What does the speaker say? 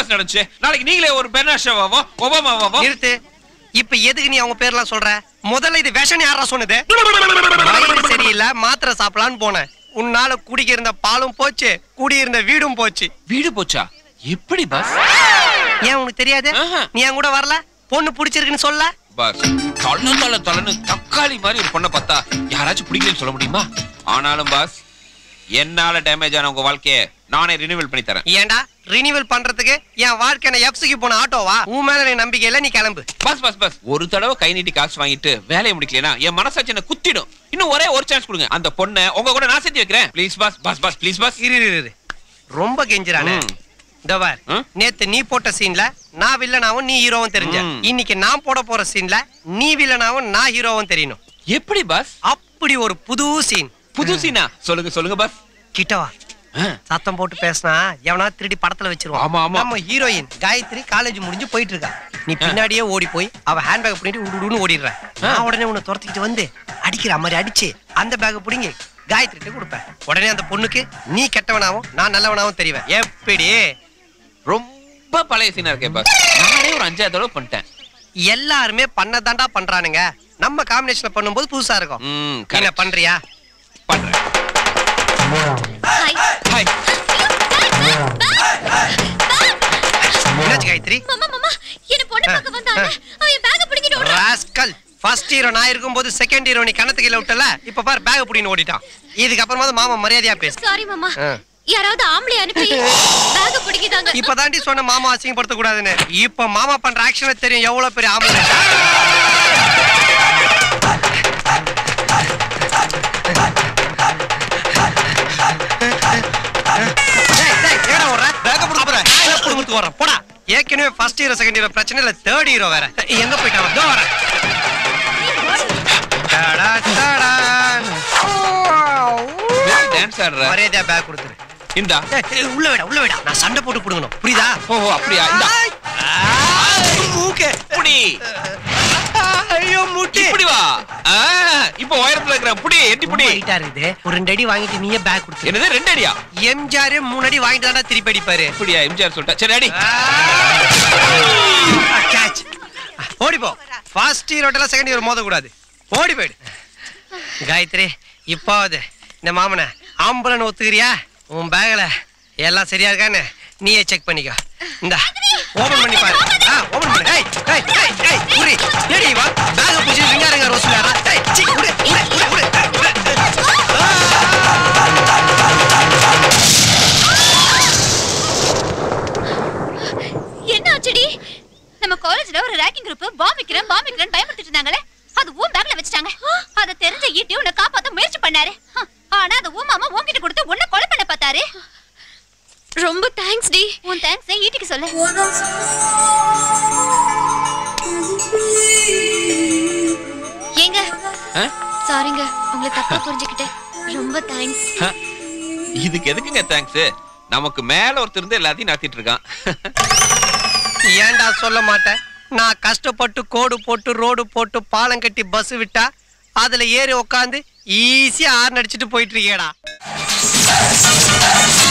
Pass நடந்துச்சு நாளைக்கு நீங்களே ஒரு பெர்னாஷாவாவோ ஒபாமாவாவோ நிறுத்து இப்ப எதுக்கு நீ அவங்க பேர்லாம் சொல்ற முதல்ல இது விஷம் யாரா சொன்னது வயிறு சரியில்லை மாத்திரை சாப்பிடலான்னு போனேன் உன்னால குடிக்க இருந்த பாலும் போச்சு குடியிருந்த வீடும் போச்சு வீடு போச்சா எப்படி பாஸ் ஏன் உனக்கு தெரியாது ஆஹா. நீ என் கூட வரல பொண்ணு பிடிச்சிருக்குன்னு சொல்ல பாஸ் தொல்ல தொல்ல தொலைன்னு தக்காளி மாதிரி ஒரு பொண்ணை பார்த்தா யாராச்சும் பிடிக்கலன்னு சொல்ல முடியுமா ஆனாலும் பாஸ் என்னால டேமேஜ் ஆன உங்க வாழ்க்கைய நானே ரினிவல் பண்ணி தரேன் ஏன்டா ரினிவல் பண்றதுக்கு என் வாழ்க்கை நான் எப்சிக்கு போன ஆட்டோவா உன் மேல எனக்கு நம்பிக்கை இல்ல நீ கிளம்பு பஸ் பஸ் பஸ் ஒரு தடவை கை நீட்டி காசு வாங்கிட்டு வேலையை முடிக்கலனா என் மனசாட்சி என்ன குத்திடும் இன்னும் ஒரே ஒரு சான்ஸ் கொடுங்க அந்த பொண்ணை உங்க கூட நான் சேர்த்து வைக்கிறேன் please boss bus bus please bus இரு இரு, இரு ரொம்ப கெஞ்சுறானே ம். இந்த பார் ம்? நேத்து நீ போட்ட சீன்ல நான் வில்லனாவும் நீ ஹீரோவும் தெரிஞ்ச ம். இன்னைக்கு நான் போட போற சீன்ல நீ வில்லனாவும் நான் ஹீரோவும் தெரியணும் எப்படி பாஸ் அப்படி ஒரு புது சீன் புது சீனா சொல்லுங்க சொல்லுங்க பாஸ் கிட்டவா சத்தம் போட்டு பேசினா எவனா திருடி படத்துல வச்சிருவான் ஆமா, ஆமா. நம்ம ஹீரோயின் காயத்ரி காலேஜ் முடிஞ்சு போயிட்டு இருக்கா நீ பின்னாடியே ஓடி போய் அவ ஹேண்ட் பேக் பண்ணிட்டு உடுன்னு ஓடிடுற நான் உடனே உன்னை துரத்திக்கிட்டு வந்து அடிக்கிற மாதிரி அடிச்சு அந்த பேக் பிடிங்கி காயத்ரிட்ட கொடுப்பேன் உடனே அந்த பொண்ணுக்கு நீ கெட்டவனாவும் நான் நல்லவனாவும் தெரிவேன் எப்படி ரொம்ப பழைய சீனா இருக்கே பாஸ் நானே ஒரு அஞ்சாவது தடவை பண்ணிட்டேன் எல்லாருமே பண்ணதாண்டா பண்றானுங்க நம்ம காம்பினேஷன்ல பண்ணும்போது புதுசா இருக்கும் ம் நீ என்ன பண்றியா பண்றேன் ஹாய் ஹாய் என்னாச்சு காயத்ரி மாமா மாமா என்ன பொண்ணு பார்க்க வந்தாங்க அவன் என் பேக்க பிடிக்கிட்டு ஓடுறான் ராஸ்கல் ஃபர்ஸ்ட் ஹீரோ நான் இருக்கும்போது செகண்ட் ஹீரோ நீ கணத்து கீழ விட்டல இப்ப பாரு பேக் புடின்னு ஓடிட்டான் இதுக்கு அப்புறமா மாமா மரியாதையா பேசு சாரி மாமா ஆ. யாராவது ஆம்பளை அனுப்பி பேக்க பிடிக்கிட்டாங்க இப்ப தாண்டி சொன்ன மாமா அசிங்கப்படுத்த கூடாதுன்னு இப்ப மாமா பண்ற ஆக்ஷனை தெரியும் எவ்வளவு பெரிய ஆம்பளை டேய், டேய், எங்கடா ஓடுற? பேக்க புடிக்க போறேன். பேக்க புடுங்கிட்டு ஓடுற, போடா. ஏற்கனவே ஃபர்ஸ்ட் ஹீரோ செகண்ட் ஹீரோ பிரச்சனை இல்ல தேர்ட் ஹீரோ வேற எங்க போயிட்டான் இதோ வரேன் டடா, டடா. டான்ஸ் ஆடுற மரியாதையா பேக் கொடுத்துரு இந்தா ஏய், ஏய், உள்ள விடா உள்ள விடா நான் சண்டை போட்டு புடுங்கணும் புரியுதா ஓஹோ அப்படியா இந்தா மூக்கு புடி ஐயோ முட்டி இப்படி வா ஆ, இப்போ உயரத்துல இருக்கிற புடி எட்டி புடி ஹைட்டா இருக்குது ஒரு ரெண்டு அடி வாங்கிட்டு நீயே பேக் கொடுத்து என்னது ரெண்டு அடியா எம்ஜிஆர் மூணு அடி வாங்கிட்டு தாண்டா திருப்பி அடிப்பாரு இப்படியா எம்ஜிஆர் சொல்லிட்டா சரி அடி கேட்ச் ஓடி போ ஃபர்ஸ்ட் ஹீரோட்டெல்லாம் செகண்ட் ஹீரோ மோத கூடாது ஓடி போயிடு காயத்ரி இப்பாவது இந்த மாமனை ஆம்பளன்னு ஒத்துக்கிறியா உன் பேக்ல எல்லாம் சரியா இருக்கான்னு நீயே செக் பண்ணிக்கோ இந்த ஓபன் பண்ணி பாரு ஆ ஓபன் பண்ணு ஏய் ஏய் ஏய் ஏய் புரி ஏடி வா பேக் புடிச்சு விங்காரங்க ரோஸ்லாரா ஏய் சி உடு உடு உடு உடு என்ன ஆச்சுடி நம்ம காலேஜ்ல ஒரு ரேக்கிங் குரூப் பாம் விக்கிறேன் பாம் விக்கிறேன் பயமுறுத்திட்டு இருந்தாங்களே அது ஊன் பேக்ல வச்சுட்டாங்க அத தெரிஞ்ச ஈட்டி உன்னை காப்பாத்த முயற்சி பண்ணாரு ஹம், ஆனா அது ஊன் மாமா உன்கிட்ட கொடுத்து உன்னை கொலை பண்ண பார்த்தாரு ரொம்ப தேங்க்ஸ் டி உன் தேங்க்ஸ் ஈட்டிக்கு சொல்லு ஏங்க ஆ? சாரிங்க உங்களை தப்பா புரிஞ்சுக்கிட்டேன் ரொம்ப தேங்க்ஸ் ஹ, இதுக்கு எதுக்குங்க தேங்க்ஸ் நமக்கு மேல ஒருத்தர் இருந்து எல்லாத்தையும் நடத்திட்டு இருக்கான் ஏன்டா சொல்ல மாட்டேன் நான் கஷ்டப்பட்டு கோடு போட்டு ரோடு போட்டு பாலம் கட்டி பஸ் விட்டா அதுல ஏறி உக்காந்து ஈஸியா ஆறு அடிச்சுட்டு போயிட்டு இருக்கேடா